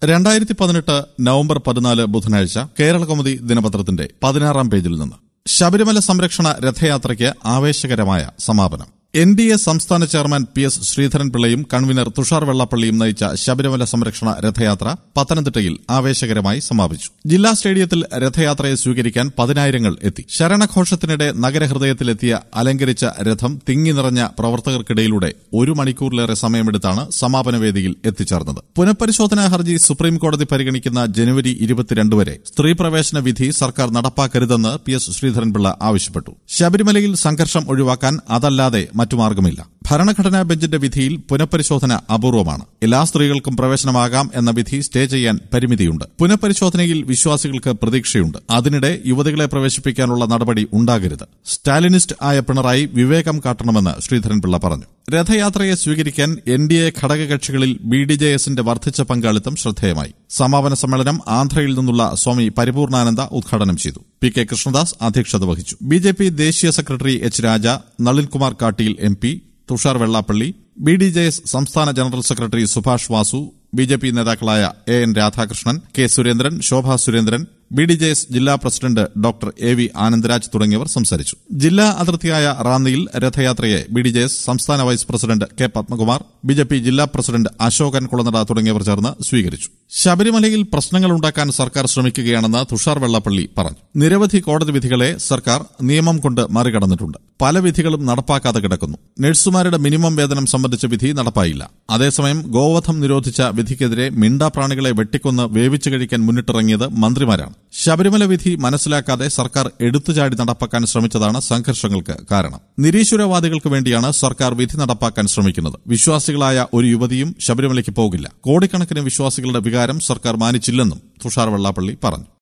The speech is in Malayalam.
രണ്ടായിരത്തി പതിനെട്ട് നവംബർ പതിനാല് ബുധനാഴ്ച കേരള കൗമുദി ദിനപത്രത്തിന്റെ പതിനാറാം പേജിൽ നിന്ന് ശബരിമല സംരക്ഷണ രഥയാത്രയ്ക്ക് ആവേശകരമായ സമാപനം എൻ ഡി എ സംസ്ഥാന ചെയർമാൻ പി എസ് ശ്രീധരൻപിള്ളയും കൺവീനർ തുഷാർ വെള്ളാപ്പള്ളിയും നയിച്ച ശബരിമല സംരക്ഷണ രഥയാത്ര പത്തനംതിട്ടയിൽ ആവേശകരമായി സമാപിച്ചു ജില്ലാ സ്റ്റേഡിയത്തിൽ രഥയാത്രയെ സ്വീകരിക്കാൻ പതിനായിരങ്ങൾ എത്തി ശരണഘോഷത്തിനിടെ നഗരഹൃദയത്തിലെത്തിയ അലങ്കരിച്ച രഥം തിങ്ങി നിറഞ്ഞ പ്രവർത്തകർക്കിടയിലൂടെ ഒരു മണിക്കൂറിലേറെ സമയമെടുത്താണ് സമാപന വേദിയിൽ എത്തിച്ചേർന്നത് പുനഃപരിശോധനാ ഹർജി സുപ്രീംകോടതി പരിഗണിക്കുന്ന ജനുവരി ഇരുപത്തിരണ്ട് വരെ സ്ത്രീ പ്രവേശന വിധി സർക്കാർ നടപ്പാക്കരുതെന്ന് പി എസ് ശ്രീധരൻപിള്ള ആവശ്യപ്പെട്ടു ശബരിമലയിൽ സംഘർഷം ഒഴിവാക്കാൻ അതല്ലാതെ മറ്റു മാർഗമില്ല ഭരണഘടനാ ബെഞ്ചിന്റെ വിധിയിൽ പുനഃപരിശോധന അപൂർവമാണ് എല്ലാ സ്ത്രീകൾക്കും പ്രവേശനമാകാം എന്ന വിധി സ്റ്റേ ചെയ്യാൻ പരിമിതിയുണ്ട് പുനഃപരിശോധനയിൽ വിശ്വാസികൾക്ക് പ്രതീക്ഷയുണ്ട് അതിനിടെ യുവതികളെ പ്രവേശിപ്പിക്കാനുള്ള നടപടി ഉണ്ടാകരുത് സ്റ്റാലിനിസ്റ്റ് ആയ പിണറായി വിവേകം കാട്ടണമെന്ന് ശ്രീധരൻപിള്ള പറഞ്ഞു രഥയാത്രയെ സ്വീകരിക്കാൻ എൻ ഡി എ ഘടകകക്ഷികളിൽ ബി ഡി ജെ എസിന്റെ വർദ്ധിച്ച പങ്കാളിത്തം ശ്രദ്ധേയമായി സമാപന സമ്മേളനം ആന്ധ്രയിൽ നിന്നുള്ള സ്വാമി പരിപൂർണാനന്ദ ഉദ്ഘാടനം ചെയ്തു പി കെ കൃഷ്ണദാസ് അധ്യക്ഷത വഹിച്ചു ബി ജെ പി ദേശീയ സെക്രട്ടറി എച്ച് രാജ നളിൻകുമാർ കാട്ടിയിൽ M P Thushar Vellappally B D J S സംസ്ഥാന general secretary Subhash Vasu B J P നേതാക്കളായ A N Radhakrishnan K Surendran Shobha Surendran B D J S ജില്ലാ president doctor A V Anandaraj തുടങ്ങിയവർ സംസാരിച്ചു ജില്ലാ അതിർത്തിയായ റാന്നിയിൽ രഥയാത്രയെ ബി ഡി ജെ എസ് സംസ്ഥാന vice president K Padmakumar B J P ജില്ലാ പ്രസിഡന്റ് അശോകൻ കുളനട തുടങ്ങിയവർ ചേർന്ന് സ്വീകരിച്ചു ശബരിമലയിൽ പ്രശ്നങ്ങൾ ഉണ്ടാക്കാൻ സർക്കാർ ശ്രമിക്കുകയാണെന്ന് തുഷാർ വെള്ളാപ്പള്ളി പറഞ്ഞു നിരവധി കോടതി വിധികളെ സർക്കാർ നിയമം കൊണ്ട് മറികടന്നിട്ടുണ്ട് പല വിധികളും നടപ്പാക്കാതെ കിടക്കുന്നു നഴ്സുമാരുടെ മിനിമം വേതനം സംബന്ധിച്ച വിധി നടപ്പായില്ല അതേസമയം ഗോവധം നിരോധിച്ച വിധിക്കെതിരെ മിണ്ടാപ്രാണികളെ വെട്ടിക്കൊന്ന് വേവിച്ചു കഴിക്കാൻ മുന്നിട്ടിറങ്ങിയത് മന്ത്രിമാരാണ് ശബരിമല വിധി മനസ്സിലാക്കാതെ സർക്കാർ എടുത്തുചാടി നടപ്പാക്കാൻ ശ്രമിച്ചതാണ് സംഘർഷങ്ങൾക്ക് കാരണം നിരീശ്വരവാദികൾക്ക് വേണ്ടിയാണ് സർക്കാർ വിധി നടപ്പാക്കാൻ ശ്രമിക്കുന്നത് വിശ്വാസികളായ ഒരു യുവതിയും ശബരിമലയ്ക്ക് പോകില്ല കോടിക്കണക്കിന് വിശ്വാസികളുടെ വികാരം സർക്കാർ മാനിച്ചില്ലെന്നും തുഷാർ വെള്ളാപ്പള്ളി പറഞ്ഞു